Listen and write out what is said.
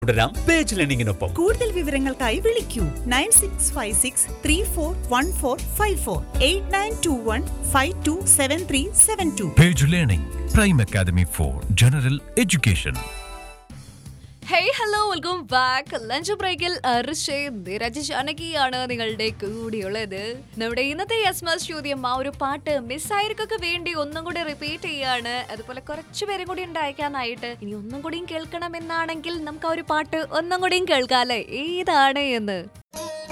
തുടരാം പേജ് ലേണിംഗിനൊപ്പം കൂടുതൽ വിവരങ്ങൾക്കായി വിളിക്കൂ nine six five six three four one four five four eight nine two one five two seven three seven two Page Learning, Prime Academy for General Education. Hey hello welcome back lunch ബ്രേക്കിൽ നിരജ് ജാനകിയാണ് നിങ്ങളുടെ കൂടിയുള്ളത് നമ്മുടെ ഇന്നത്തെ യസ്മസ് ചോദ്യം ആ ഒരു പാട്ട് മിസ്സായവർക്കൊക്കെ വേണ്ടി ഒന്നും കൂടി റിപ്പീറ്റ് ചെയ്യാണ് അതുപോലെ കുറച്ച് പേരും കൂടി ഉണ്ടാക്കാനായിട്ട് ഇനി ഒന്നും കൂടിയും കേൾക്കണമെന്നാണെങ്കിൽ നമുക്ക് ആ ഒരു പാട്ട് ഒന്നും കൂടിയും കേൾക്കാല്ലേ ഏതാണ് എന്ന്